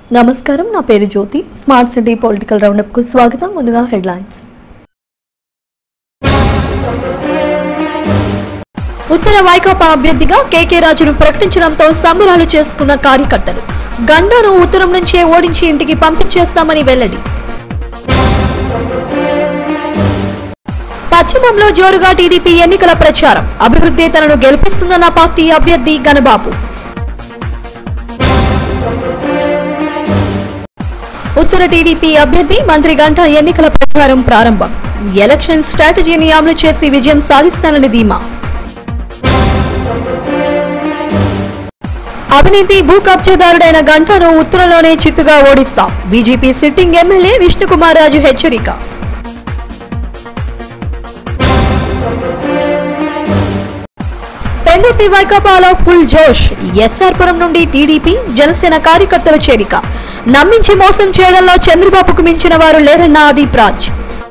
నమస్కారం నా పేరు Jyothi smart city political roundup కు స్వాగతం ముందుగా హెడ్లైన్స్ ఉత్తర వైకాపా అభ్యర్థిగా కేకే రాజును ప్రకటించడంతో సంబరాలు చేసుకున్న కార్యకర్తలు గండాను ఉత్తరం నుంచే ఓడించి ఇంటికి పంపించేస్తామని వెల్లడి పశ్చిమంలో జోరుగా టీడీపీ ఎన్నికల ప్రచారం అభివృద్ధి తనను గెలిపిస్తుందన్న పార్టీ అభ్యర్థి గణబాబు ఉత్తర టీడీపీ అభ్యర్థి మంత్రి గంట ఎన్నికల ప్రచారం ప్రారంభం ఎలక్షన్ స్ట్రాటజీని అమలు చేసి విజయం సాధిస్తానని ధీమా అవినీతి భూ కబ్జాదారుడైన గంటను ఉత్తరంలోనే చిత్తుగా ఓడిస్తాం BJP sitting MLA Vishnukumar Raju హెచ్చరిక పెందుర్తి వైకాపాలో ఫుల్ జోష్ ఎస్ఆర్ పురం నుండి టీడీపీ జనసేన కార్యకర్తల చేరిక నమ్మించి మోసం చేయడంలో చంద్రబాబుకు మించిన వారు లేరన్న ఆదిప్ రాజ్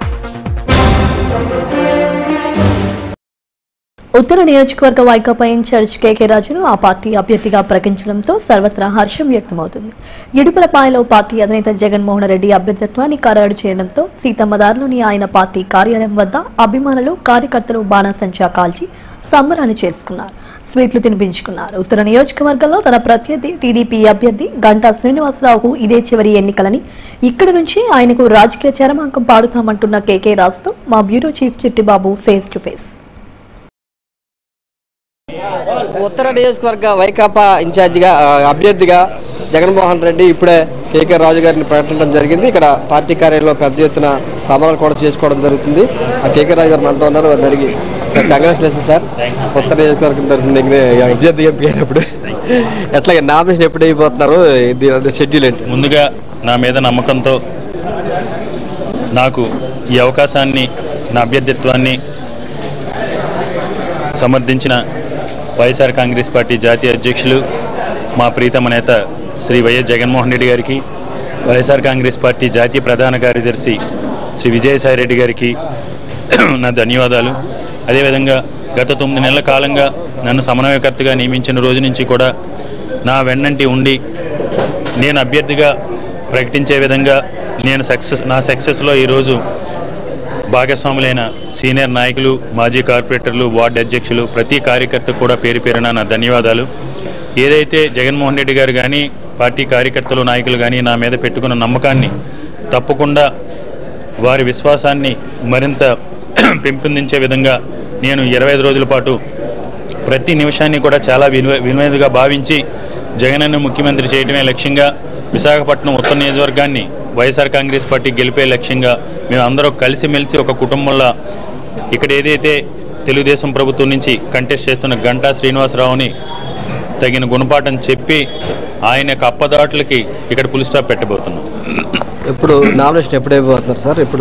ఉత్తర నియోజకవర్గ వైకాపా ఇన్ఛార్జ్ కేకే రాజును ఆ పార్టీ అభ్యర్థిగా ప్రకటించడంతో సర్వత్రా హర్షం వ్యక్తమవుతుంది ఇడుపులపాయలో పార్టీ అధినేత జగన్మోహన్ రెడ్డి అభ్యర్థిత్వాన్ని ఖరారు చేయడంతో సీతమ్మదారులోని ఆయన పార్టీ కార్యాలయం వద్ద అభిమానులు కార్యకర్తలు బాణాసంచా కాల్చి సంబరాలు చేసుకున్నారు స్వీట్లు తినిపించుకున్నారు ఉత్తర నియోజకవర్గంలో తన ప్రత్యర్థి టీడీపీ అభ్యర్థి గంటా శ్రీనివాసరావుకు ఇదే చివరి ఎన్నికలని ఇక్కడి నుంచి ఆయనకు రాజకీయ చరమాంకం పాడుతామంటున్న కేకే రాజుతో మా bureau chief Chittibabu face to face ఉత్తర నియోజకవర్గ వైకాపా ఇన్ఛార్జిగా ఆ, అభ్యర్థిగా జగన్మోహన్ రెడ్డి ఇప్పుడే కేకే రాజు గారిని ప్రకటించడం జరిగింది ఇక్కడ పార్టీ కార్యాలయంలో పెద్ద ఎత్తున సభలు కూడా చేసుకోవడం జరుగుతుంది ఆ కేకే రాజు గారు మనతో ఉన్నారు వారిని అడిగి సార్ కంగ్రాచులేషన్ సార్ ఉత్తర నియోజకవర్గం తరఫున అభ్యర్థి ఎంపిక అయినప్పుడు ఎట్లాగే నామినేషన్ ఎప్పుడు అయిపోతున్నారు దీని షెడ్యూల్ ఏంటి ముందుగా నా మీద నమ్మకంతో నాకు ఈ అవకాశాన్ని నా అభ్యర్థిత్వాన్ని సమర్థించిన వైఎస్ఆర్ కాంగ్రెస్ పార్టీ జాతీయ అధ్యక్షులు మా ప్రీతమ నేత శ్రీ వైఎస్ జగన్మోహన్ రెడ్డి గారికి వైఎస్ఆర్ కాంగ్రెస్ పార్టీ జాతీయ ప్రధాన కార్యదర్శి శ్రీ విజయసాయి రెడ్డి గారికి నా ధన్యవాదాలు అదేవిధంగా గత తొమ్మిది నెలల కాలంగా నన్ను సమన్వయకర్తగా నియమించిన రోజు నుంచి కూడా నా వెన్నంటి ఉండి నేను అభ్యర్థిగా ప్రకటించే విధంగా నేను సక్సెస్ నా సక్సెస్లో ఈరోజు భాగస్వాములైన సీనియర్ నాయకులు మాజీ కార్పొరేటర్లు వార్డు అధ్యక్షులు ప్రతి కార్యకర్త కూడా పేరు పేరున నా ధన్యవాదాలు ఏదైతే జగన్మోహన్ రెడ్డి గారు కానీ పార్టీ కార్యకర్తలు నాయకులు కానీ నా మీద పెట్టుకున్న నమ్మకాన్ని తప్పకుండా వారి విశ్వాసాన్ని మరింత పెంపొందించే విధంగా నేను ఇరవై ఐదు రోజుల పాటు ప్రతి నిమిషాన్ని కూడా చాలా విలువ విలువైనదిగా భావించి జగనన్న ముఖ్యమంత్రి చేయడమే లక్ష్యంగా విశాఖపట్నం ఉత్తర నియోజకవర్గాన్ని వైఎస్ఆర్ కాంగ్రెస్ పార్టీ గెలిపే లక్ష్యంగా మేము అందరూ కలిసిమెలిసి ఒక కుటుంబంలో ఇక్కడ ఏదైతే తెలుగుదేశం ప్రభుత్వం నుంచి కంటెస్ట్ చేస్తున్న గంటా శ్రీనివాసరావుని తగిన గుణపాఠం చెప్పి ఆయన యొక్క అప్పదాట్లకి ఇక్కడ పులి స్టాప్ పెట్టబోతున్నాం ఎప్పుడు నామినేషన్ ఎప్పుడు అయిపోతున్నారు సార్ ఎప్పుడు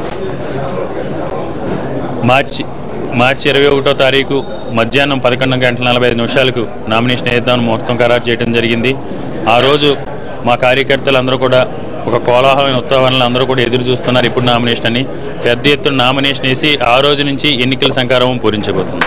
మార్చి మార్చి ఇరవై ఒకటో తారీఖు మధ్యాహ్నం పదకొండు గంటల నలభై ఐదు నిమిషాలకు నామినేషన్ వేద్దామని ముహూర్తం ఖరారు చేయడం జరిగింది ఆ రోజు మా కార్యకర్తలు కూడా ఒక కోలాహలమైన ఉత్సవాలను అందరూ కూడా ఎదురు చూస్తున్నారు ఇప్పుడు నామినేషన్ అని పెద్ద ఎత్తున నామినేషన్ వేసి ఆ రోజు నుంచి ఎన్నికల సంకారం పూరించబోతుంది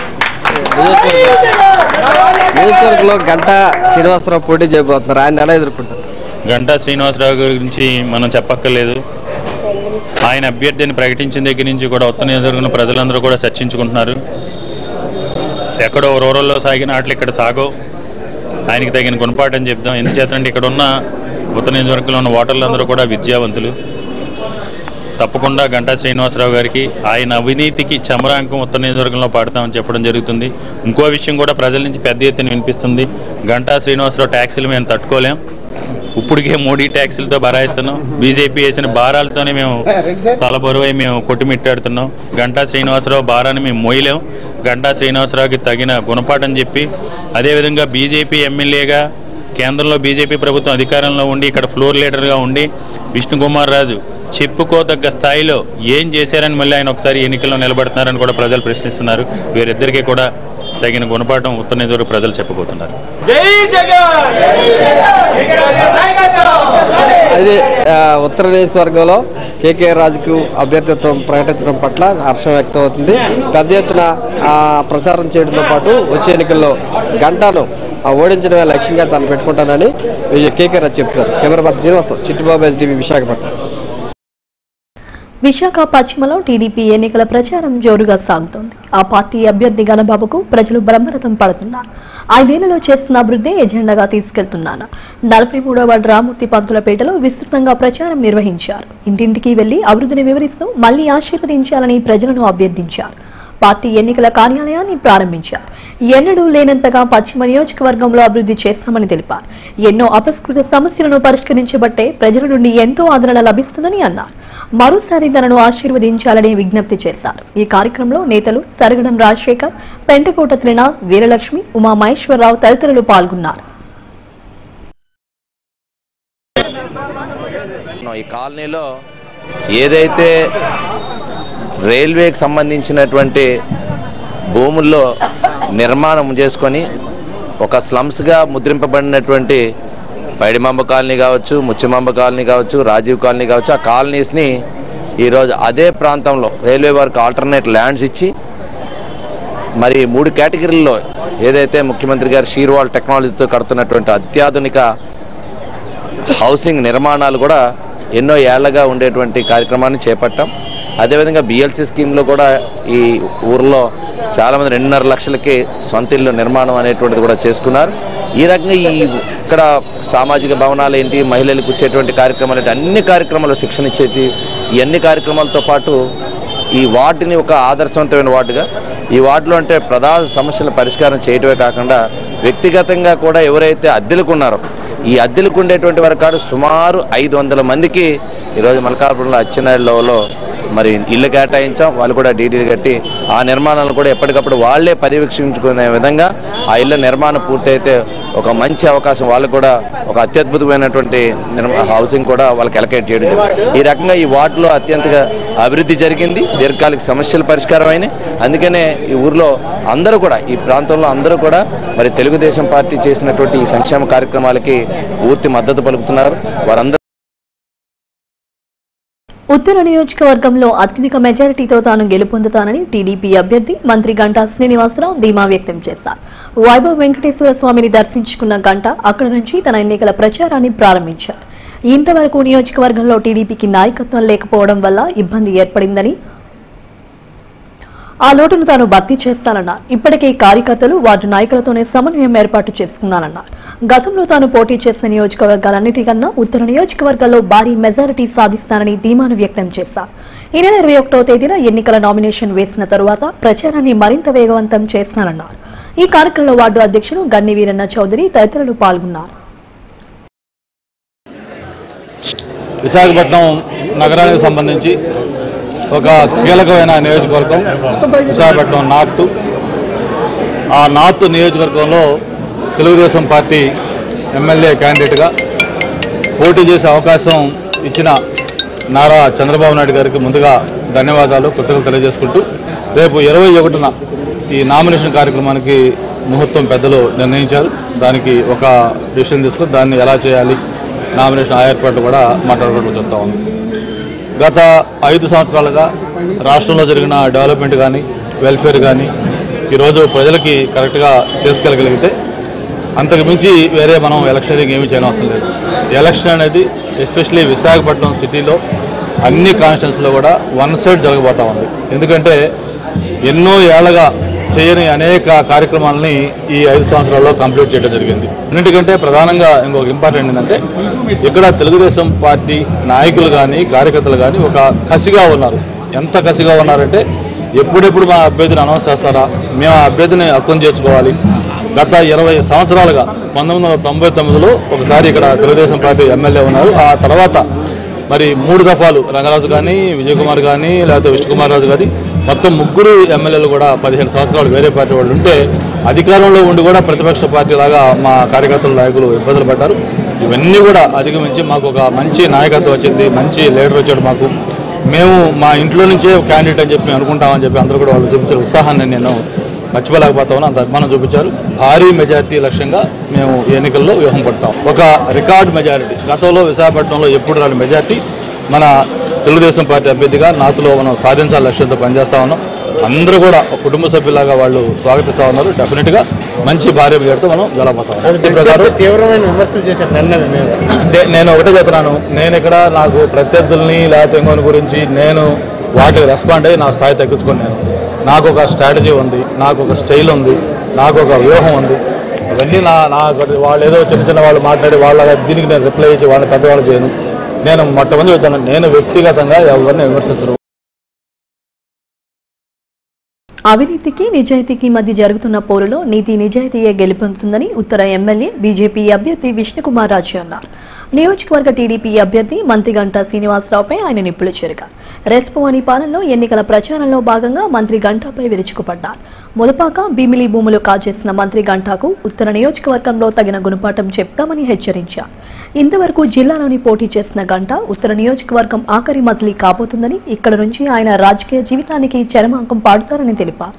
నియోజకవర్గంలో గంటా శ్రీనివాసరావు పోటీ చేయబోతున్నారు ఆయన ఎలా ఎదుర్కొంటారు గంటా శ్రీనివాసరావు గారి గురించి మనం చెప్పక్కర్లేదు ఆయన అభ్యర్థిని ప్రకటించిన దగ్గర నుంచి కూడా ఉత్తర నియోజకవర్గంలో ప్రజలందరూ కూడా చర్చించుకుంటున్నారు ఎక్కడో రూరల్లో సాగిన ఆటలు ఇక్కడ సాగో ఆయనకి తగిన గుణపాఠం చెప్దాం ఎందుచేతంటే ఇక్కడ ఉన్న ఉత్తర నియోజకవర్గంలో ఉన్న ఓటర్లందరూ కూడా విద్యావంతులు తప్పకుండా గంటా శ్రీనివాసరావు గారికి ఆయన అవినీతికి చమరాంకం ఉత్తర నియోజకవర్గంలో పాడతామని చెప్పడం జరుగుతుంది ఇంకో విషయం కూడా ప్రజల నుంచి పెద్ద ఎత్తున వినిపిస్తుంది గంటా శ్రీనివాసరావు ట్యాక్సీలు మేము తట్టుకోలేం ఇప్పటికే మోడీ ట్యాక్సీలతో బరాయిస్తున్నాం బీజేపీ వేసిన భారాలతోనే మేము తల బరువై మేము కొట్టుమిట్టాడుతున్నాం గంటా శ్రీనివాసరావు భారాన్ని మేము మోయలేం గంటా శ్రీనివాసరావుకి తగిన గుణపాఠం చెప్పి అదేవిధంగా బీజేపీ ఎమ్మెల్యేగా కేంద్రంలో బీజేపీ ప్రభుత్వం అధికారంలో ఉండి ఇక్కడ ఫ్లోర్ లీడర్గా ఉండి విష్ణుకుమార్ రాజు చెప్పుకోదగ్గ స్థాయిలో ఏం చేశారని మళ్ళీ ఆయన ఒకసారి ఎన్నికల్లో నిలబడుతున్నారని కూడా ప్రజలు ప్రశ్నిస్తున్నారు వీరిద్దరికీ కూడా తగిన గుణపాఠం ఉత్తర నియోజకవర్గ ప్రజలు చెప్పబోతున్నారు అది ఆ, ఉత్తర నియోజకవర్గంలో కేకే రాజుకు అభ్యర్థిత్వం ప్రకటించడం పట్ల హర్షం వ్యక్తం అవుతుంది పెద్ద ఎత్తున ఆ, ప్రచారం చేయడంతో పాటు వచ్చే ఎన్నికల్లో గంటను ఆ ఓడించడమే లక్ష్యంగా తాను పెట్టుకుంటానని కేకే రాజు చెప్తున్నారు కెమెరా పర్సన్ శ్రీనివాస్తో చిట్టుబాబు ఎస్టీవీ విశాఖపట్నం విశాఖ పశ్చిమలో టీడీపీ ఎన్నికల ప్రచారం జోరుగా సాగుతోంది ఆ పార్టీ అభ్యర్థి గణబాబుకు ప్రజలు బ్రహ్మరథం పడుతున్నారు ఐదేళ్లలో చేస్తున్న అభివృద్ధి ఎజెండాగా తీసుకెళ్తున్నాను నలభై మూడవ రామూర్తి పంతులపేటలో విస్తృతంగా ప్రచారం నిర్వహించారు ఇంటింటికి వెళ్లి అభివృద్ధిని వివరిస్తూ మళ్లీ ఆశీర్వదించాలని ప్రజలను అభ్యర్థించారు పార్టీ ఎన్నికల కార్యాలయాన్ని ప్రారంభించారు ఎన్నడూ లేనంతగా పశ్చిమ నియోజకవర్గంలో అభివృద్ధి చేస్తామని తెలిపారు ఎన్నో అపస్కృత సమస్యలను పరిష్కరించబట్టే ప్రజల నుండి ఎంతో ఆదరణ లభిస్తుందని అన్నారు మరోసారి తనను ఆశీర్వదించాలని విజ్ఞప్తి చేశారు ఈ కార్యక్రమంలో నేతలు సరగడం రాజశేఖర్ పెంటకోట త్రినాథ్ వీరలక్ష్మి ఉమా మహేశ్వరరావు తదితరులు పాల్గొన్నారు ఈ కాలనీలో ఏదైతే రైల్వేకి సంబంధించినటువంటి భూముల్లో నిర్మాణం చేసుకొని ఒక స్లమ్స్గా ముద్రింపబడినటువంటి పైడిమాంబ కాలనీ కావచ్చు ముచ్చమాంబ కాలనీ కావచ్చు రాజీవ్ కాలనీ కావచ్చు ఆ కాలనీస్ని ఈరోజు అదే ప్రాంతంలో రైల్వే వారికి ఆల్టర్నేట్ ల్యాండ్స్ ఇచ్చి మరి మూడు కేటగిరీల్లో ఏదైతే ముఖ్యమంత్రి గారు షీర్వాల్ టెక్నాలజీతో కడుతున్నటువంటి అత్యాధునిక హౌసింగ్ నిర్మాణాలు కూడా ఎన్నో ఏళ్లగా ఉండేటువంటి కార్యక్రమాన్ని చేపట్టాం అదేవిధంగా బిఎల్సి స్కీమ్లో కూడా ఈ ఊర్లో చాలామంది రెండున్నర లక్షలకి సొంత ఇల్లు నిర్మాణం అనేటువంటిది కూడా చేసుకున్నారు ఈ రకంగా ఈ ఇక్కడ సామాజిక భవనాలు ఏంటి మహిళలకు ఇచ్చేటువంటి కార్యక్రమాలు ఏంటి అన్ని కార్యక్రమాలు శిక్షణ ఇచ్చేటి ఈ అన్ని కార్యక్రమాలతో పాటు ఈ వార్డుని ఒక ఆదర్శవంతమైన వార్డుగా ఈ వార్డులో అంటే ప్రధాన సమస్యల పరిష్కారం చేయటమే కాకుండా వ్యక్తిగతంగా కూడా ఎవరైతే అద్దెలకు ఉన్నారో ఈ అద్దెలకు ఉండేటువంటి వారి కాదు సుమారు ఐదు వందల మందికి ఈరోజు మల్కాపురంలో అచ్చెన్నాయుడులో మరి ఇల్లు కేటాయించాం వాళ్ళు కూడా డీడీలు కట్టి ఆ నిర్మాణాలను కూడా ఎప్పటికప్పుడు వాళ్ళే పర్యవేక్షించుకునే విధంగా ఆ ఇళ్ళ నిర్మాణం పూర్తయితే ఒక మంచి అవకాశం వాళ్ళకు కూడా ఒక అత్యద్భుతమైనటువంటి నిర్మా- హౌసింగ్ కూడా వాళ్ళకి ఎలకేట్ చేయడం జరిగింది. ఈ రకంగా ఈ వార్డులో అత్యంతగా అభివృద్ధి జరిగింది దీర్ఘకాలిక సమస్యలు పరిష్కారం అయినాయి అందుకనే ఈ ఊర్లో అందరూ కూడా ఈ ప్రాంతంలో అందరూ కూడా మరి తెలుగుదేశం పార్టీ చేసినటువంటి ఈ సంక్షేమ కార్యక్రమాలకి పూర్తి మద్దతు పలుకుతున్నారు వారందరూ ఉత్తర నియోజకవర్గంలో అత్యధిక మెజారిటీతో తాను గెలుపొందుతానని టీడీపీ అభ్యర్థి మంత్రి గంటా శ్రీనివాసరావు ధీమా వ్యక్తం చేశారు వైభవ్ వెంకటేశ్వర స్వామిని దర్శించుకున్న గంట అక్కడి నుంచి తన ఎన్నికల ప్రచారాన్ని ప్రారంభించారు ఇంతవరకు నియోజకవర్గంలో టీడీపీకి నాయకత్వం లేకపోవడం వల్ల ఇబ్బంది ఏర్పడిందని ఆ లోటును తాను భర్తీ చేస్తానన్నారు ఇప్పటికే కార్యకర్తలు వార్డు నాయకులతోనే సమన్వయం ఏర్పాటు చేసుకున్నానన్నారు గతంలో తాను పోటీ చేసిన నియోజకవర్గాలన్నిటికన్నా ఉత్తర నియోజకవర్గాల్లో భారీ మెజారిటీ సాధిస్తానని ధీమాను వ్యక్తం చేశారు ఈ నెల ఇరవై ఒకటో తేదీన ఎన్నికల నామినేషన్ వేసిన తరువాత ప్రచారాన్ని మరింత వేగవంతం చేస్తానన్నారు ఈ కార్యక్రమంలో వార్డు అధ్యక్షుడు గన్ని వీరన్న చౌదరి తదితరులు పాల్గొన్నారు విశాఖపట్నం నగరానికి సంబంధించి ఒక కీలకమైన నియోజకవర్గం విశాఖపట్నం నార్త్ ఆ నార్త్ నియోజకవర్గంలో తెలుగుదేశం పార్టీ ఎమ్మెల్యే క్యాండిడేట్గా పోటీ చేసే అవకాశం ఇచ్చిన నారా చంద్రబాబు నాయుడు గారికి ముందుగా ధన్యవాదాలు కృతజ్ఞతలు తెలియజేసుకుంటూ రేపు ఇరవై ఒకటిన ఈ నామినేషన్ కార్యక్రమానికి ముహూర్తం పెద్దలు నిర్ణయించారు దానికి ఒక డిసిషన్ తీసుకుని దాన్ని ఎలా చేయాలి నామినేషన్ ఆ ఏర్పాట్లు కూడా మాట్లాడుకోవడం చెప్తా ఉంది గత ఐదు సంవత్సరాలుగా రాష్ట్రంలో జరిగిన డెవలప్మెంట్ కానీ వెల్ఫేర్ కానీ ఈరోజు ప్రజలకి కరెక్ట్గా తీసుకెళ్ళగలిగితే అంతకు మించి వేరే మనం ఎలక్షనరీకి ఏమీ చేయడం అవసరం లేదు ఎలక్షన్ అనేది ఎస్పెషలీ విశాఖపట్నం సిటీలో అన్ని కాన్స్టిట్యూన్స్లో కూడా వన్ సైడ్ జరగబోతా ఉంది ఎందుకంటే ఎన్నో ఏళ్ళగా చేయని అనేక కార్యక్రమాలని ఈ ఐదు సంవత్సరాల్లో కంప్లీట్ చేయడం జరిగింది అన్నిటికంటే ప్రధానంగా ఇంకొక ఇంపార్టెంట్ ఏంటంటే ఇక్కడ తెలుగుదేశం పార్టీ నాయకులు కానీ కార్యకర్తలు కానీ ఒక కసిగా ఉన్నారు ఎంత కసిగా ఉన్నారంటే ఎప్పుడెప్పుడు మా అభ్యర్థిని అనౌన్స్ చేస్తారా మేము ఆ అభ్యర్థిని హక్కును చేర్చుకోవాలి గత ఇరవై సంవత్సరాలుగా పంతొమ్మిది వందల తొంభై తొమ్మిదిలో ఒకసారి ఇక్కడ తెలుగుదేశం పార్టీ ఎమ్మెల్యే ఉన్నారు ఆ తర్వాత మరి మూడు దఫాలు రంగరాజు కానీ విజయ్ కుమార్ కానీ లేకపోతే విష్ణుకుమార్ రాజు కానీ మొత్తం ముగ్గురు ఎమ్మెల్యేలు కూడా పదిహేను సంవత్సరాలు వేరే పార్టీ వాళ్ళు ఉంటే అధికారంలో ఉండి కూడా ప్రతిపక్ష పార్టీ లాగా మా కార్యకర్తల నాయకులు ఇబ్బందులు పడ్డారు ఇవన్నీ కూడా అధిగమించి మాకు ఒక మంచి నాయకత్వం వచ్చింది మంచి లీడర్ వచ్చాడు మాకు మేము మా ఇంట్లో నుంచే క్యాండిడేట్ అని చెప్పి అనుకుంటామని చెప్పి అందరూ కూడా వాళ్ళు చూపించిన ఉత్సాహాన్ని నేను మర్చిపోలేకపోతా ఉన్నా అంత అభిమానం చూపించారు భారీ మెజారిటీ లక్ష్యంగా మేము ఈ ఎన్నికల్లో వ్యూహం పడతాం ఒక రికార్డ్ మెజారిటీ గతంలో విశాఖపట్నంలో ఎప్పుడు రాని మెజారిటీ మన తెలుగుదేశం పార్టీ అభ్యర్థిగా నాతులో మనం సాధించాల లక్ష్యంతో పనిచేస్తా ఉన్నాం అందరూ కూడా ఒక కుటుంబ సభ్యులాగా వాళ్ళు స్వాగతిస్తూ ఉన్నారు డెఫినెట్గా మంచి భార్య బిడ్డతో మనం గెలబోతాం ఈ ప్రకారం తీవ్రమైన విమర్శలు చేశారు నిన్న నే- నేను ఒకటే చెప్తున్నాను నేను ఇక్కడ నాకు ప్రత్యర్థుల్ని లేకపోతే ఇంకోని గురించి నేను వాటికి రెస్పాండ్ అయ్యి నా స్థాయి తగ్గించుకున్నాను నాకు ఒక స్ట్రాటజీ ఉంది నాకు ఒక స్టైల్ ఉంది నాకు ఒక వ్యూహం ఉంది అవన్నీ నా నా వాళ్ళు ఏదో చిన్న చిన్న వాళ్ళు మాట్లాడి వాళ్ళ దీనికి నేను రిప్లై ఇచ్చి వాళ్ళని పెద్దవాళ్ళు చేయను నేను మొట్టమొదటి చెప్తాను నేను వ్యక్తిగతంగా ఎవరిని విమర్శించను అవినీతికి నిజాయితీకి మధ్య జరుగుతున్న పోరులో నీతి నిజాయితీయే గెలుపొందుతుందని ఉత్తర ఎమ్మెల్యే బీజేపీ అభ్యర్థి విష్ణుకుమార్ రాజు అన్నారు నియోజకవర్గ టీడీపీ అభ్యర్థి మంత్రిగంట శ్రీనివాసరావుపై ఆయన నిప్పులు చెరిగారు రెస్పోని పాలనలో ఎన్నికల ప్రచారంలో భాగంగా మంత్రి గంటాపై విరుచుకుపడ్డారు ముదపాక భీమిలి భూములు కాజేసిన మంత్రి గంటాకు ఉత్తర నియోజకవర్గంలో తగిన గుణపాఠం చెప్తామని హెచ్చరించారు ఇంతవరకు జిల్లాలోని పోటీ చేసిన గంట ఉత్తర నియోజకవర్గం ఆఖరి మజిలీ కాబోతుందని ఇక్కడ నుంచి ఆయన రాజకీయ జీవితానికి చరమాంకం పాడుతారని తెలిపారు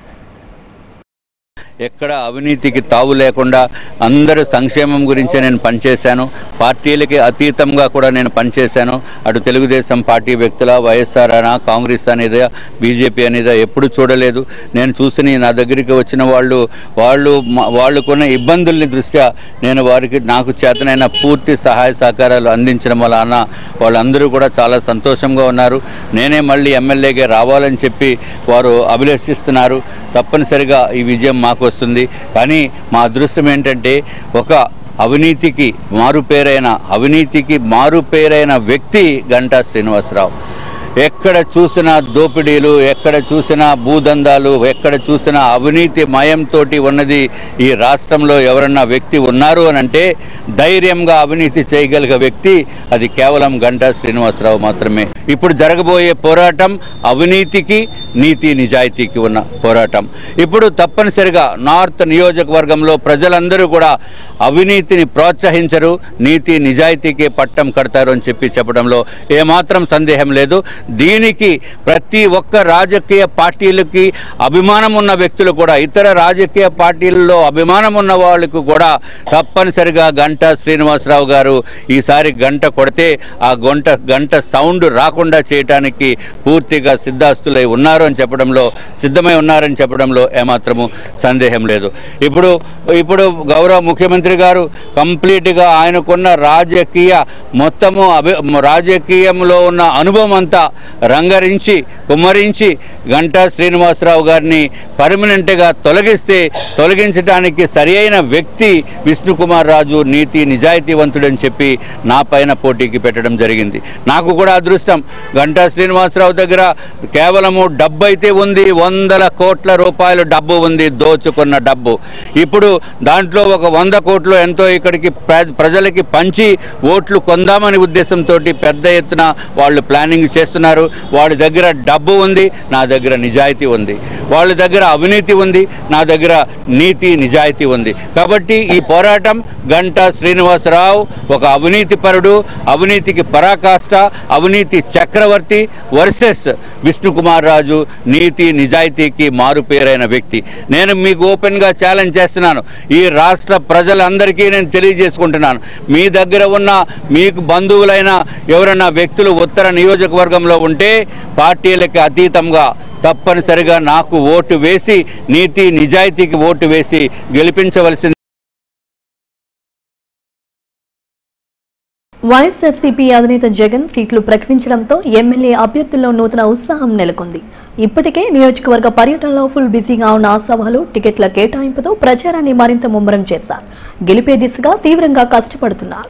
ఎక్కడ అవినీతికి తావు లేకుండా అందరూ సంక్షేమం గురించే నేను పనిచేశాను పార్టీలకి అతీతంగా కూడా నేను పనిచేశాను అటు తెలుగుదేశం పార్టీ వ్యక్తుల వైఎస్ఆర్ అనా కాంగ్రెస్ అనేది బీజేపీ అనేది ఎప్పుడు చూడలేదు నేను చూసిన నా దగ్గరికి వచ్చిన వాళ్ళు వాళ్ళు మ- వాళ్ళకున్న ఇబ్బందుల్ని దృష్ట్యా నేను వారికి నాకు చేతనైన పూర్తి సహాయ సహకారాలు అందించడం వలన వాళ్ళందరూ కూడా చాలా సంతోషంగా ఉన్నారు నేనే మళ్ళీ ఎమ్మెల్యేగా రావాలని చెప్పి వారు అభిలషిస్తున్నారు తప్పనిసరిగా ఈ విజయం మాకు వస్తుంది కానీ మా అదృష్టం ఏంటంటే ఒక అవినీతికి మారుపేరైన అవినీతికి మారుపేరైన వ్యక్తి గంటా శ్రీనివాసరావు ఎక్కడ చూసినా దోపిడీలు ఎక్కడ చూసినా భూదందాలు ఎక్కడ చూసినా అవినీతి మయంతో ఉన్నది ఈ రాష్ట్రంలో ఎవరన్నా వ్యక్తి ఉన్నారు అని అంటే ధైర్యంగా అవినీతి చేయగలిగే వ్యక్తి అది కేవలం గంటా శ్రీనివాసరావు మాత్రమే ఇప్పుడు జరగబోయే పోరాటం అవినీతికి నీతి నిజాయితీకి ఉన్న పోరాటం ఇప్పుడు తప్పనిసరిగా నార్త్ నియోజకవర్గంలో ప్రజలందరూ కూడా అవినీతిని ప్రోత్సహించరు నీతి నిజాయితీకి పట్టం కడతారు అని చెప్పి చెప్పడంలో ఏమాత్రం సందేహం లేదు దీనికి ప్రతి ఒక్క రాజకీయ పార్టీలకి అభిమానం ఉన్న వ్యక్తులు కూడా ఇతర రాజకీయ పార్టీలలో అభిమానం ఉన్న వాళ్ళకు కూడా తప్పనిసరిగా గంట శ్రీనివాసరావు గారు ఈసారి గంట కొడితే ఆ గంట గంట సౌండ్ రాకుండా చేయటానికి పూర్తిగా సిద్ధాస్తులై ఉన్నారు అని చెప్పడంలో సిద్ధమై ఉన్నారని చెప్పడంలో ఏమాత్రము సందేహం లేదు ఇప్పుడు ఇప్పుడు గౌరవ ముఖ్యమంత్రి గారు కంప్లీట్గా ఆయనకున్న రాజకీయ మొత్తము అభి రాజకీయంలో ఉన్న అనుభవం అంతా రంగరించి కుమ్మరించి గంటా శ్రీనివాసరావు గారిని పర్మనెంట్గా తొలగిస్తే తొలగించడానికి సరి అయిన వ్యక్తి విష్ణుకుమార్ రాజు నీతి నిజాయితీవంతుడని చెప్పి నా పైన పోటీకి పెట్టడం జరిగింది నాకు కూడా అదృష్టం గంటా శ్రీనివాసరావు దగ్గర కేవలము డబ్బు అయితే ఉంది వందల కోట్ల రూపాయలు డబ్బు ఉంది దోచుకున్న డబ్బు ఇప్పుడు దాంట్లో ఒక వంద కోట్లు ఎంతో ఇక్కడికి ప్ర- ప్రజలకి పంచి ఓట్లు కొందామని ఉద్దేశంతో పెద్ద ఎత్తున వాళ్ళు ప్లానింగ్ చేస్తున్నారు వాళ్ళ దగ్గర డబ్బు ఉంది నా దగ్గర నిజాయితీ ఉంది వాళ్ళ దగ్గర అవినీతి ఉంది నా దగ్గర నీతి నిజాయితీ ఉంది కాబట్టి ఈ పోరాటం గంటా శ్రీనివాసరావు ఒక అవినీతి పరుడు అవినీతికి పరాకాష్ట అవినీతి చక్రవర్తి వర్సెస్ విష్ణుకుమార్ రాజు నీతి నిజాయితీకి మారుపేరైన వ్యక్తి నేను మీకు ఓపెన్గా ఛాలెంజ్ చేస్తున్నాను ఈ రాష్ట్ర ప్రజలందరికీ నేను తెలియజేసుకుంటున్నాను మీ దగ్గర ఉన్న మీకు బంధువులైన ఎవరైనా వ్యక్తులు ఉత్తర నియోజకవర్గంలో ఉంటే పార్టీలకి అతీతంగా తప్పనిసరిగా నాకు ఓటు వేసి నీతి నిజాయితీకి ఓటు వేసి గెలిపించవలసింది వైఎస్ఆర్సీపీ అధినేత జగన్ సీట్లు ప్రకటించడంతో ఎమ్మెల్యే అభ్యర్థుల్లో నూతన ఉత్సాహం నెలకొంది ఇప్పటికే నియోజకవర్గ పర్యటనలో ఫుల్ బిజీగా ఉన్న ఆశావాహులు టికెట్ల కేటాయింపుతో ప్రచారాన్ని మరింత ముమ్మరం చేశారు గెలిపే దిశగా తీవ్రంగా కష్టపడుతున్నారు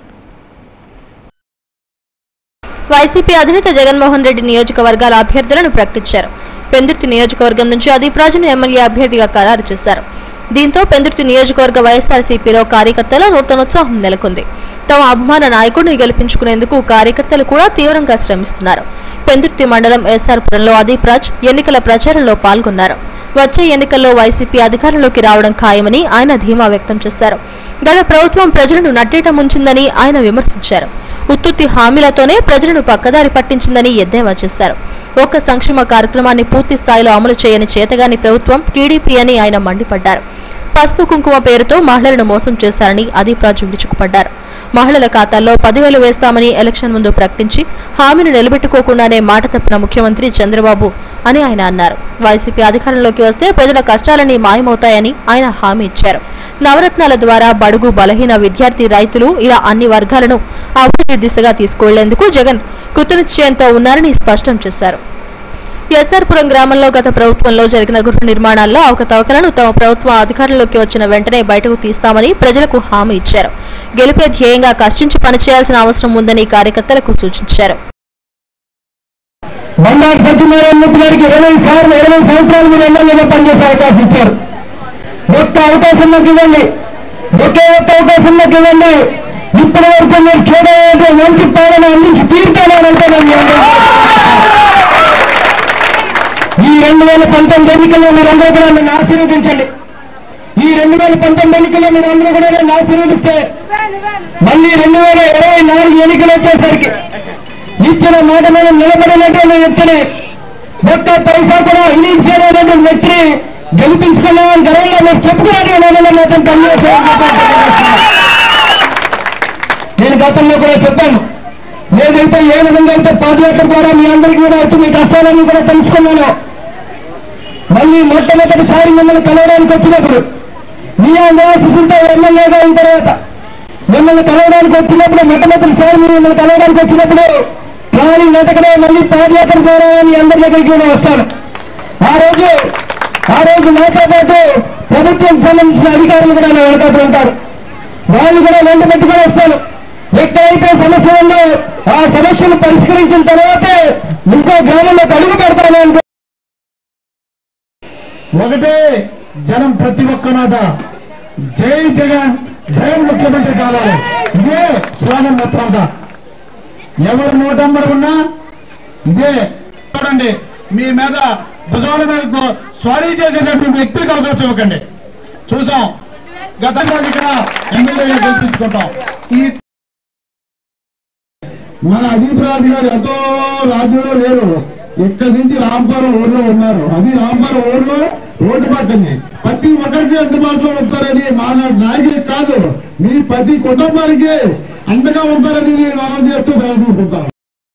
వైసీపీ అధినేత జగన్మోహన్ రెడ్డి నియోజకవర్గాల అభ్యర్థులను ప్రకటించారు పెందుర్తి నియోజకవర్గం నుంచి అదీప్ రాజును ఎమ్మెల్యే అభ్యర్థిగా ఖరారు చేశారు దీంతో పెందుర్తి నియోజకవర్గ వైఎస్ఆర్సీపీలో కార్యకర్తల నూతనోత్సాహం నెలకొంది తమ అభిమాన నాయకుడిని గెలిపించుకునేందుకు కార్యకర్తలు కూడా తీవ్రంగా శ్రమిస్తున్నారు పెందుర్తి మండలం ఎస్ఆర్పురంలో అదీప్ రాజ్ ఎన్నికల ప్రచారంలో పాల్గొన్నారు వచ్చే ఎన్నికల్లో వైసీపీ అధికారంలోకి రావడం ఖాయమని ఆయన ధీమా వ్యక్తం చేశారు గత ప్రభుత్వం ప్రజలను నట్టేట ముంచిందని ఆయన విమర్శించారు ఉత్తుత్తి హామీలతోనే ప్రజలను పక్కదారి పట్టించిందని ఎద్దేవా చేశారు ఒక్క సంక్షేమ కార్యక్రమాన్ని పూర్తి స్థాయిలో అమలు చేయని చేతగాని ప్రభుత్వం టీడీపీ అని ఆయన మండిపడ్డారు పసుపు కుంకుమ పేరుతో మహిళలను మోసం చేశారని అదీప్ రాజు విరుచుకుపడ్డారు మహిళల ఖాతాల్లో పదివేలు వేస్తామని ఎలక్షన్ ముందు ప్రకటించి హామీని నిలబెట్టుకోకుండానే మాట తప్పిన ముఖ్యమంత్రి చంద్రబాబు అని ఆయన అన్నారు వైసీపీ అధికారంలోకి వస్తే ప్రజల కష్టాలని మాయమవుతాయని ఆయన హామీ ఇచ్చారు నవరత్నాల ద్వారా బడుగు బలహీన విద్యార్థి రైతులు ఇలా అన్ని వర్గాలను అభివృద్ధి దిశగా తీసుకువెళ్లేందుకు జగన్ కృతనిశ్చయంతో ఉన్నారని స్పష్టం చేశారు ఎస్ఆర్పురం గ్రామంలో గత ప్రభుత్వంలో జరిగిన గృహ నిర్మాణాల్లో అవకతవకలను తమ ప్రభుత్వం అధికారంలోకి వచ్చిన వెంటనే బయటకు తీస్తామని ప్రజలకు హామీ ఇచ్చారు గెలిపే ధ్యేయంగా కష్టించి పనిచేయాల్సిన అవసరం ఉందని కార్యకర్తలకు సూచించారు బండారు సత్యనారాయణ మూర్తి గారికి ఇరవై సార్లు ఇరవై సంవత్సరాలు మీరు ఎమ్మెల్యేగా పనిచేసే అవకాశం ఇచ్చారు ఒక్క అవకాశం నాకు ఇవ్వండి ఒకే ఒక్క అవకాశం నాకు ఇవ్వండి ఇప్పటి వరకు మీరు చూడలేదు మంచి పాలన అందించి తీరుతానంటే ఈ రెండు వేల పంతొమ్మిది ఎన్నికల్లో మీరందరూ కూడా నన్ను ఆశీర్వదించండి ఈ రెండు వేల పంతొమ్మిది ఎన్నికల్లో మీరు అందరూ కూడా నన్ను ఆశీర్వదిస్తే మళ్ళీ రెండు వేల ఇరవై నాలుగు ఎన్నికలు వచ్చేసరికి ఇచ్చిన మాట మీద నిలబడినటువంటి వ్యక్తిని ఒక్క పైసా కూడా ఇని చేయలేనటువంటి వ్యక్తిని గెలిపించుకున్నామని గర్వంగా మీరు చెప్పుకున్నటువంటి మాత్రం నేను గతంలో కూడా చెప్పాను ఏదైతే ఏ విధంగా అయితే పాదయాత్ర ద్వారా మీ అందరికీ కూడా వచ్చి మీ కష్టాలన్నీ కూడా తెలుసుకున్నాను మళ్ళీ మొట్టమొదటిసారి మిమ్మల్ని కలవడానికి వచ్చినప్పుడు మీ ఆశిస్తుంటే ఎమ్మెల్యేగా అయిన తర్వాత మిమ్మల్ని కలవడానికి వచ్చినప్పుడు మొట్టమొదటిసారి మిమ్మల్ని కలవడానికి వచ్చినప్పుడు కానీ వెతకడే మళ్ళీ పాదయాత్ర ద్వారా మీ అందరి దగ్గరికి కూడా వస్తాను ఆ రోజు ఆ రోజు నాతో పాటు ప్రభుత్వం సంబంధించిన అధికారులు కూడా నా వెనకాల ఉంటారు వాళ్ళు కూడా వెంట పెట్టుకుని వస్తాను ఎక్కడైతే సమస్య ఉందో ఆ సమస్యను పరిష్కరించిన తర్వాతే ఇంకో గ్రామంలోకి అడుగు పెడతాను అనుకో ఒకటే జనం ప్రతి ఒక్క మాట జై జగన్ జై ముఖ్యమంత్రి కావాలి ఇదే స్లోగన్ మొత్తం అంతా ఎవరు నూటంబర్ ఉన్నా ఇదే చూడండి మీ మీద భుజాల మీద స్వారీ చేసేటటువంటి వ్యక్తికి అవకాశం ఇవ్వకండి చూసాం గతంలో ఇక్కడ ఎమ్మెల్యేగా గెలిపించుకుంటాం ఈ మన అదీప్ రాజు గారు ఎంతో రాజులో లేరు ఇక్కడి నుంచి రాంపురం ఊర్లో ఉన్నారు అది రాంపురం ఊర్లో రోడ్డు పక్కనే ప్రతి ఒక్కరికి అందుబాటులో ఉంటారని మా నాయకుడికి కాదు మీ ప్రతి కుటుంబానికి అండగా ఉంటారని నేను మనం చేస్తూ సెలవు తీసుకుంటాను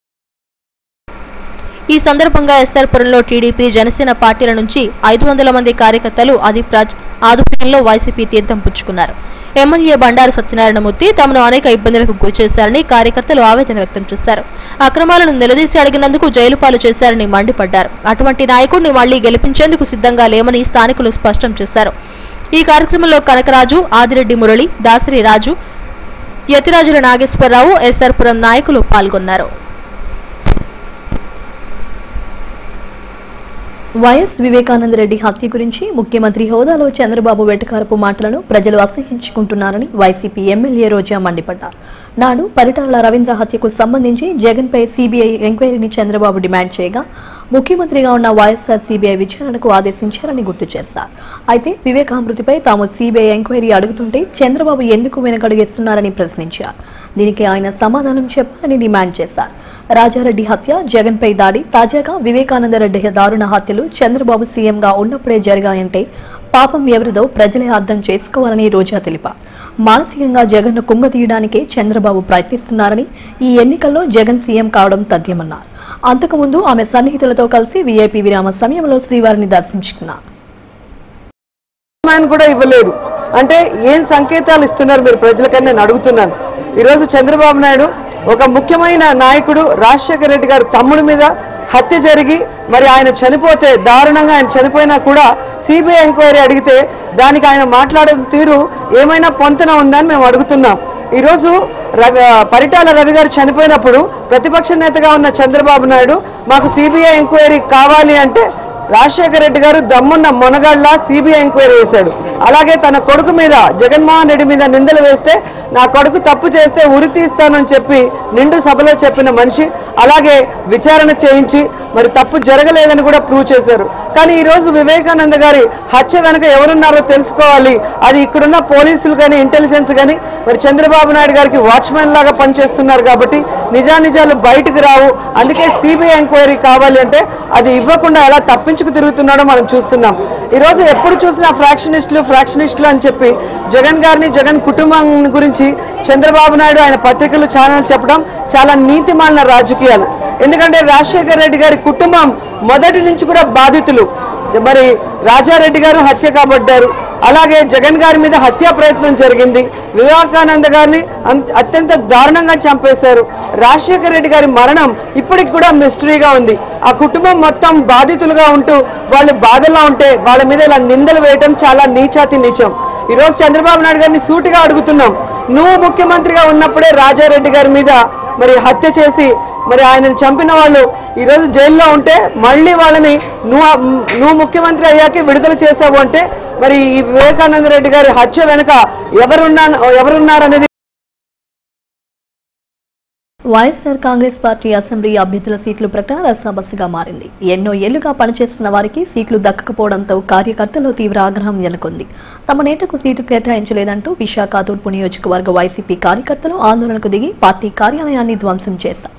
ఈ సందర్భంగా ఎస్ఆర్పురంలో టీడీపీ జనసేన పార్టీల నుంచి ఐదు వందల మంది కార్యకర్తలు అధిప్రాజ్ ఆధ్వర్యంలో వైసీపీ తీర్థం పుచ్చుకున్నారు ఎమ్మెల్యే బండారు సత్యనారాయణమూర్తి తమను అనేక ఇబ్బందులకు గురిచేశారని కార్యకర్తలు ఆవేదన వ్యక్తం చేశారు అక్రమాలను నిలదీసి అడిగినందుకు జైలు పాలు చేశారని మండిపడ్డారు అటువంటి నాయకుడిని మళ్లీ గెలిపించేందుకు సిద్ధంగా లేమని స్థానికులు స్పష్టం చేశారు ఈ కార్యక్రమంలో కనకరాజు ఆదిరెడ్డి మురళి దాసరి రాజు యతిరాజుల నాగేశ్వరరావు ఎస్ఆర్పురం నాయకులు పాల్గొన్నారు వైఎస్ వివేకానంద రెడ్డి హత్య గురించి ముఖ్యమంత్రి హోదాలో చంద్రబాబు వెటకారపు మాటలను ప్రజలు అసహించుకుంటున్నారని వైసీపీ ఎమ్మెల్యే రోజా మండిపడ్డారు నాడు పరిటాల రవీంద్ర హత్యకు సంబంధించి జగన్పై సీబీఐ ఎంక్వైరీని చంద్రబాబు డిమాండ్ చేయగా ముఖ్యమంత్రిగా ఉన్న వైఎస్ఆర్ సీబీఐ విచారణకు ఆదేశించారని గుర్తు చేశారు అయితే వివేకామృతిపై తాము సీబీఐ ఎంక్వైరీ అడుగుతుంటే చంద్రబాబు ఎందుకు వెనకడుగేస్తున్నారని ప్రశ్నించారు దీనికి ఆయన సమాధానం చెప్పాలని డిమాండ్ చేశారు రాజారెడ్డి హత్య జగన్పై దాడి తాజాగా వివేకానందరెడ్డి దారుణ హత్యలు చంద్రబాబు సీఎంగా ఉన్నప్పుడే జరిగాయంటే పాపం ఎవరిదో ప్రజలే అర్థం చేసుకోవాలని రోజా తెలిపారు మానసికంగా జగన్ను కుంగతీయడానికే చంద్రబాబు ప్రయత్నిస్తున్నారని ఈ ఎన్నికల్లో జగన్ సీఎం కావడం తథ్యమన్నారు అంతకుముందు ఆమె సన్నిహితులతో కలిసి వీఐపీ విరామ సమయంలో శ్రీవారిని దర్శించుకున్నారు మ్యాన్ కూడా ఇవ్వలేదు అంటే ఏం సంకేతాలు ఇస్తున్నారు మీరు ప్రజలకని నేను అడుగుతున్నాను ఈరోజు చంద్రబాబు నాయుడు ఒక ముఖ్యమైన నాయకుడు రాజశేఖర రెడ్డి గారు తమ్ముడి మీద హత్య జరిగి మరి ఆయన చనిపోతే దారుణంగా ఆయన చనిపోయినా కూడా సిబిఐ ఎంక్వైరీ అడిగితే దానికి ఆయన మాట్లాడే తీరు ఏమైనా పొంతన ఉందని మేము అడుగుతున్నాం ఈరోజు రవి పరిటాల రవి గారు చనిపోయినప్పుడు ప్రతిపక్ష నేతగా ఉన్న చంద్రబాబు నాయుడు మాకు సిబిఐ ఎంక్వైరీ కావాలి అంటే రాజశేఖర రెడ్డి గారు దమ్మున్న మొనగాళ్ళ సిబిఐ ఎంక్వైరీ చేశాడు అలాగే తన కొడుకు మీద జగన్మోహన్ రెడ్డి మీద నిందలు వేస్తే నా కొడుకు తప్పు చేస్తే ఉరి తీస్తానని చెప్పి నిండు సభలో చెప్పిన మనిషి అలాగే విచారణ చేయించి మరి తప్పు జరగలేదని కూడా ప్రూవ్ చేశారు కానీ ఈ రోజు వివేకానంద గారి హత్య వెనక ఎవరున్నారో తెలుసుకోవాలి అది ఇక్కడున్న పోలీసులు కానీ ఇంటెలిజెన్స్ కానీ మరి చంద్రబాబు నాయుడు గారికి వాచ్మెన్ లాగా పనిచేస్తున్నారు కాబట్టి నిజానిజాలు బయటకు రావు అందుకే సిబిఐ ఎంక్వైరీ కావాలి అంటే అది ఇవ్వకుండా ఎలా తప్పించుకు తిరుగుతున్నాడో మనం చూస్తున్నాం ఈ రోజు ఎప్పుడు చూసినా ఫ్రాక్షనిస్టులు ఫ్రాక్షనిస్టులు అని చెప్పి జగన్ గారిని జగన్ కుటుంబం గురించి చంద్రబాబు నాయుడు ఆయన పత్రికలు ఛానల్ చెప్పడం చాలా నీతిమాలిన రాజకీయాలు ఎందుకంటే రాజశేఖర రెడ్డి గారి కుటుంబం మొదటి నుంచి కూడా బాధితులు మరి రాజారెడ్డి గారు హత్య కాబడ్డారు అలాగే జగన్ గారి మీద హత్యా ప్రయత్నం జరిగింది వివేకానంద గారిని అం- అత్యంత దారుణంగా చంపేశారు రాజశేఖర రెడ్డి గారి మరణం ఇప్పటికి కూడా మిస్టరీగా ఉంది ఆ కుటుంబం మొత్తం బాధితులుగా ఉంటూ వాళ్ళు బాధల్లో ఉంటే వాళ్ళ మీద ఇలా నిందలు వేయటం చాలా నీచాతి నీచం ఈ రోజు చంద్రబాబు నాయుడు గారిని సూటిగా అడుగుతున్నాం నువ్వు ముఖ్యమంత్రిగా ఉన్నప్పుడే రాజారెడ్డి గారి మీద మరి హత్య చేసి మరి ఆయనను చంపిన వాళ్ళు ఈ రోజు జైల్లో ఉంటే మళ్ళీ వాళ్ళని నువ్వు నువ్వు ముఖ్యమంత్రి అయ్యాకే విడుదల చేసావు అంటే మరి ఈ వివేకానంద రెడ్డి గారి హత్య వెనుక ఎవరున్నా ఎవరున్నారనేది వైఎస్ఆర్ కాంగ్రెస్ పార్టీ అసెంబ్లీ అభ్యర్థుల సీట్ల ప్రకటన రసాబస్సుగా మారింది ఎన్నో ఏళ్లుగా పనిచేస్తున్న వారికి సీట్లు దక్కకపోవడంతో కార్యకర్తల్లో తీవ్ర ఆగ్రహం నెలకొంది తమ నేతకు సీటు కేటాయించలేదంటూ విశాఖ తూర్పు నియోజకవర్గ వైసీపీ కార్యకర్తలు ఆందోళనకు దిగి పార్టీ కార్యాలయాన్ని ధ్వంసం చేశారు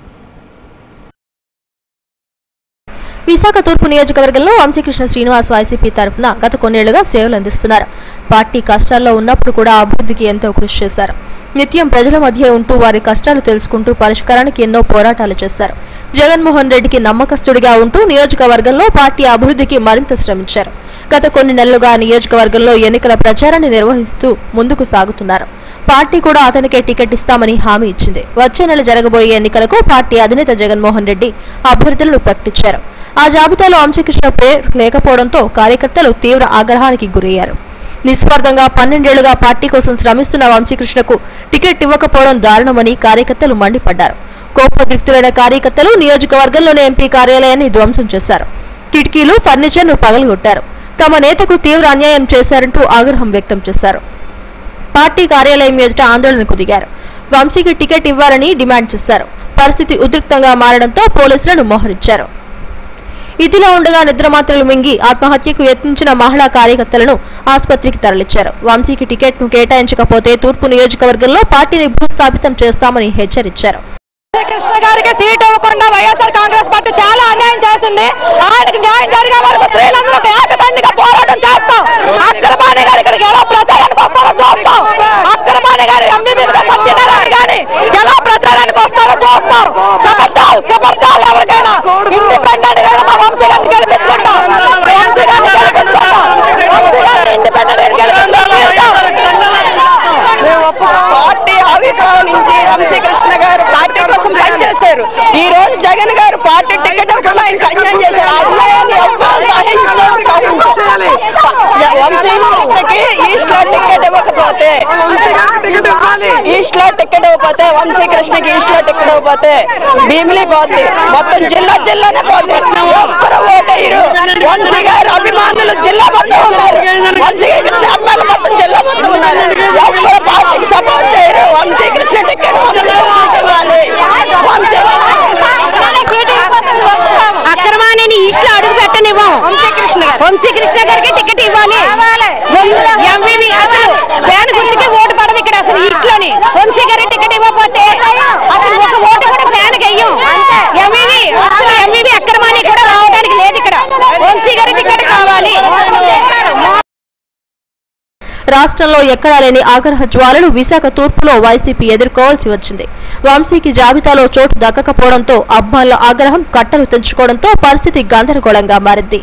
విశాఖ తూర్పు నియోజకవర్గంలో వంశీకృష్ణ శ్రీనివాస్ వైసీపీ తరఫున గత కొన్నేళ్లుగా సేవలు అందిస్తున్నారు పార్టీ కష్టాల్లో ఉన్నప్పుడు కూడా అభివృద్ధికి ఎంతో కృషి చేశారు నిత్యం ప్రజల మధ్య ఉంటూ వారి కష్టాలు తెలుసుకుంటూ పరిష్కారానికి ఎన్నో పోరాటాలు చేశారు జగన్మోహన్ రెడ్డికి నమ్మకస్తుడిగా ఉంటూ నియోజకవర్గంలో పార్టీ అభివృద్ధికి మరింత శ్రమించారు గత కొన్ని నెలలుగా నియోజకవర్గంలో ఎన్నికల ప్రచారాన్ని నిర్వహిస్తూ ముందుకు సాగుతున్నారు పార్టీ కూడా అతనికే టికెట్ ఇస్తామని హామీ ఇచ్చింది వచ్చే నెల జరగబోయే ఎన్నికలకు పార్టీ అధినేత జగన్మోహన్ రెడ్డి అభ్యర్థులను ప్రకటించారు ఆ జాబితాలో వంశీకృష్ణ పేరు లేకపోవడంతో కార్యకర్తలు తీవ్ర ఆగ్రహానికి గురయ్యారు నిస్వార్థంగా పన్నెండేళ్లుగా పార్టీ కోసం శ్రమిస్తున్న వంశీకృష్ణకు టికెట్ ఇవ్వకపోవడం దారుణమని కార్యకర్తలు మండిపడ్డారు కోపద్రిక్తులైన కార్యకర్తలు నియోజకవర్గంలోని ఎంపీ కార్యాలయాన్ని ధ్వంసం చేశారు కిటికీలు ఫర్నిచర్ను పగలగొట్టారు తమ నేతకు తీవ్ర అన్యాయం చేశారంటూ ఆగ్రహం వ్యక్తం చేశారు పార్టీ కార్యాలయం ఎదుట ఆందోళనకు దిగారు వంశీకి టికెట్ ఇవ్వాలని డిమాండ్ చేశారు పరిస్థితి ఉద్రిక్తంగా మారడంతో పోలీసులను మోహరించారు ఇదిలా ఉండగా నిద్రమాత్రలు మింగి ఆత్మహత్యకు యత్నించిన మహిళా కార్యకర్తలను ఆసుపత్రికి తరలించారు వంశీకి టికెట్ ను కేటాయించకపోతే తూర్పు నియోజకవర్గంలో పార్టీని భూస్థాపితం చేస్తామని హెచ్చరించారు కృష్ణ గారికి సీట్ ఇవ్వకుండా వైఎస్ఆర్ కాంగ్రెస్ పార్టీ చాలా అన్యాయం చేసింది ఆయనకి న్యాయం జరిగే వరకు స్త్రీలందరూ ఏకదండిగా పోరాటం చేస్తాం అక్రమాణి గారి ఇక్కడికి ఎలా ప్రచారానికి వస్తారో చూస్తాం అక్రమాణి గారి ఎంబీబీ సత్యనారాయణ గాని ఎలా ప్రచారానికి వస్తారో చూస్తాం కబర్దాల్ కబర్దాల్ ఎవరికైనా ఇండిపెండెంట్ గా మా వంశీ గారిని గెలిపించుకుంటాం వంశీ గారిని గెలిపించుకుంటాం వంశీ గారిని ఇండిపెండెంట్ గా గెలిపించుకుంటాం పార్టీ ఆవిర్భావం నుంచి వంశీకృష్ణ గారు పార్టీ కోసం పనిచేశారు ఈ రోజు జగన్ గారు పార్టీ టికెట్ ఇవ్వకుండా ఆయనకు అన్యాయం చేశారు ఆ అన్యాయాన్ని ఎవ్వరూ సహించరు సహించాలి వంశీకృష్ణకి ఈస్ట్ లో టికెట్ ఇవ్వకపోతే ఈస్ట్ లో టికెట్ ఇవ్వకపోతే వంశీకృష్ణకి ఈస్ట్ లో టికెట్ ఇవ్వకపోతే భీమిలి పోద్ది మొత్తం జిల్లా జిల్లానే పోద్ది ఒక్కరు ఓటేయరు వంశీ గారు అభిమానులు జిల్లా మొత్తం ఉన్నారు వంశీకృష్ణ అమ్మాయిలు మొత్తం జిల్లా మొత్తం ఉన్నారు ఒక్కరు పార్టీకి సపోర్ట్ చేయరు వంశీకృష్ణ టికెట్ వంశీకృష్ణకి ఇవ్వాలి వంశీ అక్రమాన్ని ఈస్ట్ లో అడుగు పెట్టనివ్వం వంశీకృష్ణ గారు వంశీకృష్ణ గారికి టికెట్ ఇవ్వాలి ఎంవివి అసలు ఫ్యాన్ గుర్తుకి ఓటు పడదు ఇక్కడ అసలు ఈస్ట్ లోని వంశీ గారి టికెట్ ఇవ్వకపోతే అసలు ఒక ఓటు కూడా ఫ్యాన్ వెయ్యం ఎంవివి అసలు ఎంవివి అక్రమాన్ని కూడా రావడానికి లేదు ఇక్కడ వంశీ గారి టికెట్ కావాలి రాష్ట్రంలో ఎక్కడా లేని ఆగ్రహ జ్వాలలు విశాఖ తూర్పులో వైసీపీ ఎదుర్కోవాల్సి వచ్చింది వంశీకి జాబితాలో చోటు దక్కకపోవడంతో అభిమానుల ఆగ్రహం కట్టలు తెంచుకోవడంతో పరిస్థితి గందరగోళంగా మారింది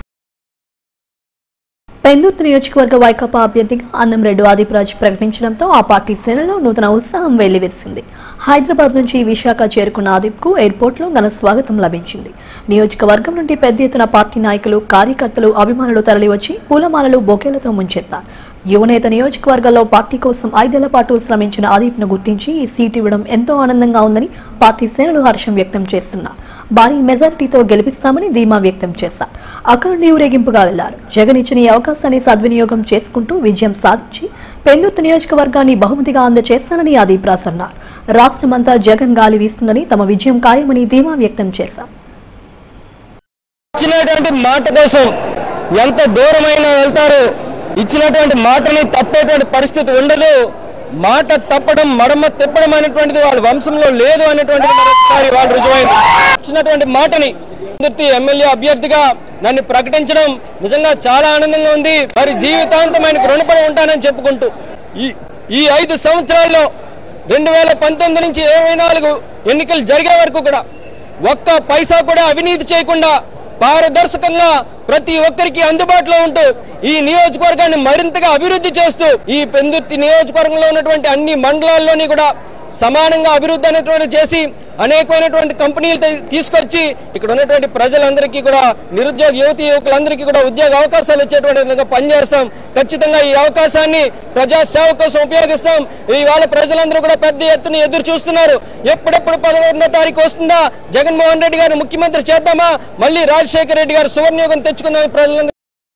పెందుర్తి నియోజకవర్గ వైకాపా అభ్యర్థిగా అన్నంరెడ్డి ఆదిప్రాజ్ ప్రకటించడంతో ఆ పార్టీ శ్రేణుల్లో నూతన ఉత్సాహం వెల్లివిరిసింది హైదరాబాద్ నుంచి విశాఖ చేరుకున్న ఆదిప్కు ఎయిర్పోర్ట్లో ఘన స్వాగతం లభించింది నియోజకవర్గం నుండి పెద్ద ఎత్తున పార్టీ నాయకులు కార్యకర్తలు అభిమానులు తరలివచ్చి పూలమాలలు బొకేలతో ముంచెత్తారు యువనేత నియోజకవర్గంలో పార్టీ కోసం ఐదేళ్ల పాటు శ్రమించిన ఆదిప్ను గుర్తించి ఈ సీటు ఇవ్వడం ఎంతో ఆనందంగా ఉందని పార్టీ శ్రేణులు హర్షం వ్యక్తం చేస్తున్నారు భారీ మెజారిటీతో గెలిపిస్తామని ధీమా వ్యక్తం చేశారు అక్కడ నుండి ఊరేగింపుగా వెళ్లారు జగన్ ఇచ్చిన ఈ అవకాశాన్ని సద్వినియోగం చేసుకుంటూ విజయం సాధించి పెందుర్తి నియోజకవర్గాన్ని బహుమతిగా అందజేస్తానని ఆదిప్ రాజ్ అన్నారు రాష్ట్రమంతా జగన్ గాలి వీస్తుందని తమ విజయం ఖాయమని ధీమా వ్యక్తం చేశారు ఇచ్చినటువంటి మాట కోసం ఎంత దూరమైనా వెళ్తారు ఇచ్చినటువంటి మాటని తప్పేటువంటి పరిస్థితి ఉండదు మాట తప్పడం మడమ తిప్పడం అనేటువంటిది వాళ్ళ వంశంలో లేదు అనేటువంటిది మరొకసారి వాళ్ళు రుజువైంది ఇచ్చినటువంటి మాటని పెందుర్తి ఎమ్మెల్యే అభ్యర్థిగా నన్ను ప్రకటించడం నిజంగా చాలా ఆనందంగా ఉంది మరి జీవితాంతం ఆయనకు రుణపడి ఉంటానని చెప్పుకుంటూ ఈ ఈ ఐదు సంవత్సరాల్లో రెండు వేల పంతొమ్మిది నుంచి ఇరవై నాలుగు ఎన్నికలు జరిగే వరకు కూడా ఒక్క పైసా కూడా అవినీతి చేయకుండా పారదర్శకంగా ప్రతి ఒక్కరికి అందుబాటులో ఉంటూ ఈ నియోజకవర్గాన్ని మరింతగా అభివృద్ధి చేస్తూ ఈ పెందుర్తి నియోజకవర్గంలో ఉన్నటువంటి అన్ని మండలాల్లోని కూడా సమానంగా అభివృద్ధి అనేటువంటి చేసి అనేకమైనటువంటి కంపెనీలు తీ- తీసుకొచ్చి ఇక్కడ ఉన్నటువంటి ప్రజలందరికీ కూడా నిరుద్యోగ యువతి యువకులందరికీ కూడా ఉద్యోగ అవకాశాలు వచ్చేటువంటి విధంగా పనిచేస్తాం ఖచ్చితంగా ఈ అవకాశాన్ని ప్రజా సేవ కోసం ఉపయోగిస్తాం ఇవాళ ప్రజలందరూ కూడా పెద్ద ఎత్తున ఎదురు చూస్తున్నారు ఎప్పుడెప్పుడు పదకొండో తారీఖు వస్తుందా జగన్మోహన్ రెడ్డి గారిని ముఖ్యమంత్రి చేద్దామా మళ్ళీ రాజశేఖర రెడ్డి గారు సువర్ణయోగం తెచ్చుకుందాం ప్రజలందరూ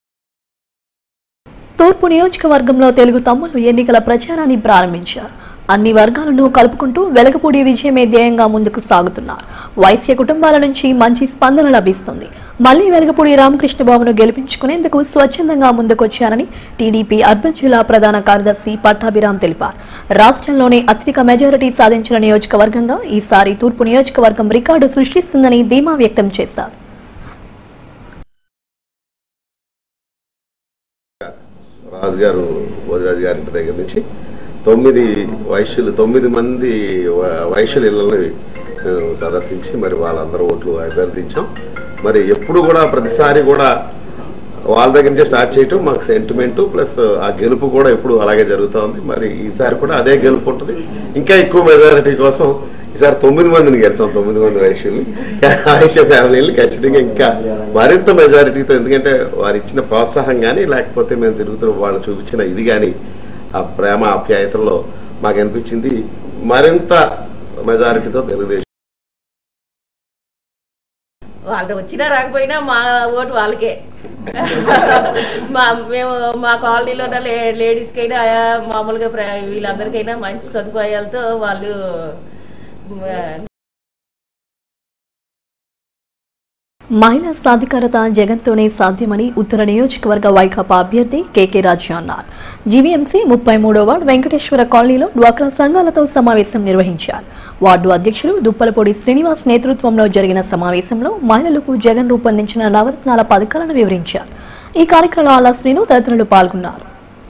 తూర్పు నియోజకవర్గంలో తెలుగు తమ్ముళ్లు ఎన్నికల ప్రచారాన్ని ప్రారంభించారు అన్ని వర్గాలను కలుపుకుంటూ వెలగపూడి విజయమే ధ్యేయంగా ముందుకు సాగుతున్నారు వైశ్య కుటుంబాల నుంచి మంచి స్పందన లభిస్తుంది మళ్లీ వెలగపూడి రామకృష్ణబాబును గెలిపించుకునేందుకు స్వచ్ఛందంగా ముందుకొచ్చారని టీడీపీ అర్బన్ జిల్లా ప్రధాన కార్యదర్శి పట్టాభిరామ్ తెలిపారు రాష్ట్రంలోనే అత్యధిక మెజారిటీ సాధించిన నియోజకవర్గంగా ఈసారి తూర్పు నియోజకవర్గం రికార్డు సృష్టిస్తుందని ధీమా వ్యక్తం చేశారు రాజు గారు వదిరాజు గారి ఇంటి దగ్గర నుంచి తొమ్మిది వైశ్యులు తొమ్మిది మంది వ- వైశ్యుల ఇళ్ళని మేము సందర్శించి మరి వాళ్ళందరూ ఓట్లు అభ్యర్థించాం మరి ఎప్పుడు కూడా ప్రతిసారి కూడా వాళ్ళ దగ్గర నుంచే స్టార్ట్ చేయటం మాకు సెంటిమెంట్ ప్లస్ ఆ గెలుపు కూడా ఎప్పుడు అలాగే జరుగుతూ ఉంది మరి ఈసారి కూడా అదే గెలుపు ఉంటుంది ఇంకా ఎక్కువ మెజారిటీ కోసం ఈసారి తొమ్మిది మందిని గెలిచాం తొమ్మిది మంది వైశ్యుల్ని వైశ్య ఫ్యామిలీని ఖచ్చితంగా ఇంకా మరింత మెజారిటీతో ఎందుకంటే వారు ఇచ్చిన ప్రోత్సాహం కానీ లేకపోతే మేము తిరుగుతున్న వాళ్ళు చూపించిన ఇది కానీ ఆ ప్రేమ ఆప్యాయతల్లో మాకు అనిపించింది మరింత మెజారిటీతో తెలుగుదేశం వాళ్ళు వచ్చినా రాకపోయినా మా ఓటు వాళ్ళకే మా మేము మా కాలనీలో ఉన్న లే లేడీస్కైనా మామూలుగా ప్ర- వీళ్ళందరికైనా మంచి సదుపాయాలతో వాళ్ళు ఆ, మహిళా సాధికారత జగన్తోనే సాధ్యమని ఉత్తర నియోజకవర్గ వైకాపా అభ్యర్థి కేకే రాజు అన్నారు జీవీఎంసీ ముప్పై మూడో వార్డు వెంకటేశ్వర కాలనీలో డ్వాక్రా సంఘాలతో సమావేశం నిర్వహించారు వార్డు అధ్యక్షులు దుప్పలపూడి శ్రీనివాస్ నేతృత్వంలో జరిగిన సమావేశంలో మహిళలకు జగన్ రూపొందించిన నవరత్నాల పథకాలను వివరించారు ఈ కార్యక్రమంలో ఆలా శ్రీను తదితరులు పాల్గొన్నారు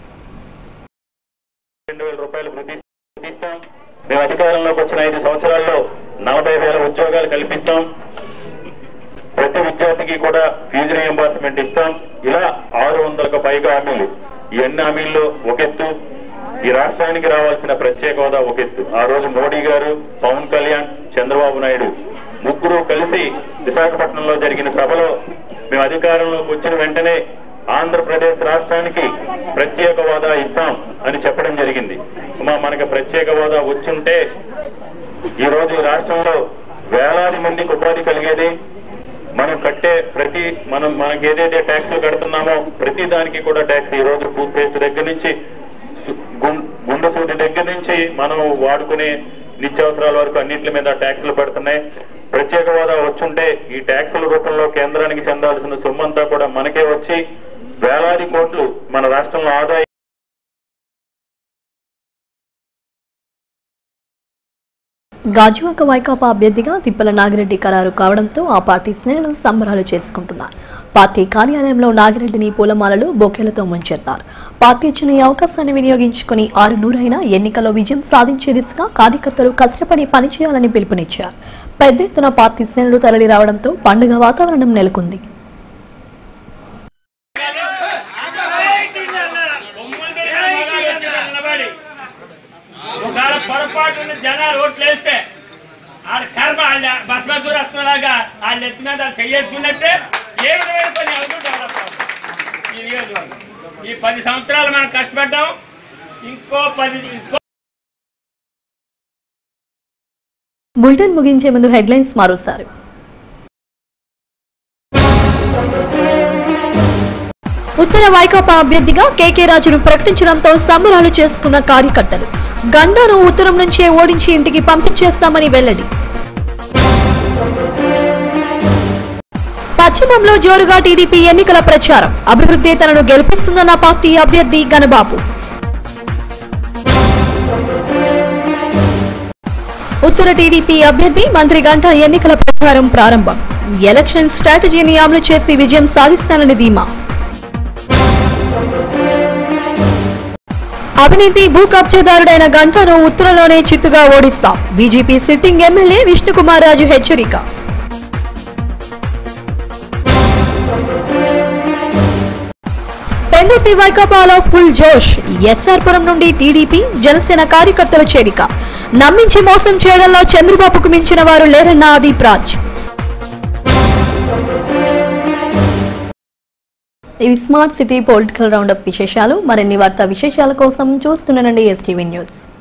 రెండు వేల రూపాయలు వృద్ధి ఇస్తాం మేము అధికారంలోకి వచ్చిన ఐదు సంవత్సరాల్లో నలభై వేల ఉద్యోగాలు కల్పిస్తాం ప్రతి విద్యార్థికి కూడా ఫీజు రియంబర్స్మెంట్ ఇస్తాం ఇలా ఆరు వందలకు పైగా హామీలు ఈ అన్ని హామీల్లో ఒక ఎత్తు ఈ రాష్ట్రానికి రావాల్సిన ప్రత్యేక హోదా ఒక ఎత్తు ఆ రోజు మోడీ గారు పవన్ కళ్యాణ్ చంద్రబాబు నాయుడు ముగ్గురు కలిసి విశాఖపట్నంలో జరిగిన సభలో మేము అధికారంలోకి వచ్చిన వెంటనే ఆంధ్రప్రదేశ్ రాష్ట్రానికి ప్రత్యేక హోదా ఇస్తాం అని చెప్పడం జరిగింది మా మనకి ప్రత్యేక హోదా వచ్చుంటే ఈ రోజు ఈ రాష్ట్రంలో వేలాది మందికి ఉపాధి కలిగేది మనం కట్టే ప్రతి మనం మనకి ఏదైతే ట్యాక్స్ కడుతున్నామో ప్రతి దానికి కూడా ట్యాక్స్ ఈ రోజు టూత్ పేస్ట్ దగ్గర నుంచి సు- గుం- గుండె సూది దగ్గర నుంచి మనం వాడుకునే నిత్యావసరాల వరకు అన్నింటి మీద ట్యాక్సులు పడుతున్నాయి ప్రత్యేక హోదా వచ్చుంటే ఈ ట్యాక్సుల రూపంలో కేంద్రానికి చెందాల్సిన సొమ్మంతా కూడా మనకే వచ్చి వేలాది కోట్లు మన రాష్ట్రంలో ఆదాయం గాజువాక వైకాపా అభ్యర్థిగా తిప్పల నాగిరెడ్డి ఖరారు కావడంతో ఆ పార్టీ శ్రేణులు సంబరాలు చేసుకుంటున్నారు పార్టీ కార్యాలయంలో నాగిరెడ్డిని పూలమాలలు బొకేలతో ముంచెత్తారు పార్టీ ఇచ్చిన ఈ అవకాశాన్ని వినియోగించుకుని ఆరు నూరైన ఎన్నికల్లో విజయం సాధించే దిశగా కార్యకర్తలు కష్టపడి పనిచేయాలని పిలుపునిచ్చారు పెద్ద ఎత్తున పార్టీ శ్రేణులు తరలి రావడంతో పండుగ వాతావరణం నెలకొంది ఒకవేళ పొరపాటున జనాలు ఓట్లు వేస్తే వాళ్ళ కర్మ వాళ్ళ భస్మసూర అస్మలాగా వాళ్ళ ఎత్తి మీద వాళ్ళు చెయ్యేసుకున్నట్టే ఏ విధమైన పని అవుతూ డెవలప్ అవుతుంది ఈ నియోజకవర్గం ఈ పది సంవత్సరాలు మనం కష్టపడ్డాం ఇంకో పది ఇంకో బులెటిన్ ముగించే ముందు హెడ్లైన్స్ మారుస్తారు ఉత్తర వైకాపా అభ్యర్థిగా కేకే రాజును ప్రకటించడంతో సంబరాలు చేసుకున్న కార్యకర్తలు గండాను ఉత్తరం నుంచే ఓడించి ఇంటికి పంపించేస్తామని వెల్లడి పశ్చిమంలో జోరుగా టీడీపీ ఎన్నికల ప్రచారం అభివృద్ధి తనను గెలిపిస్తుందన్న పార్టీ అభ్యర్థి గణబాబు ఉత్తర టీడీపీ అభ్యర్థి మంత్రి గంటా ఎన్నికల ప్రచారం ప్రారంభం ఎలక్షన్ స్ట్రాటజీని అమలు చేసి విజయం సాధిస్తానని ధీమా అవినీతి భూ కబ్జాదారుడైన గంటాను ఉత్తరలోనే చిత్తుగా ఓడిస్తాం BJP sitting MLA Vishnukumar Raju హెచ్చరిక పెందుర్తి వైకాపాలో ఫుల్ జోష్ ఎస్ఆర్ పురం నుండి టీడీపీ జనసేన కార్యకర్తల చేరిక నమ్మించి మోసం చేయడంలో చంద్రబాబుకు మించిన వారు లేరన్న ఆదిప్ రాజ్ ఇవి స్మార్ట్ సిటీ పొలిటికల్ రౌండప్ విశేషాలు మరిన్ని వార్తా విశేషాల కోసం చూస్తుండనండి ఎస్టీవీ న్యూస్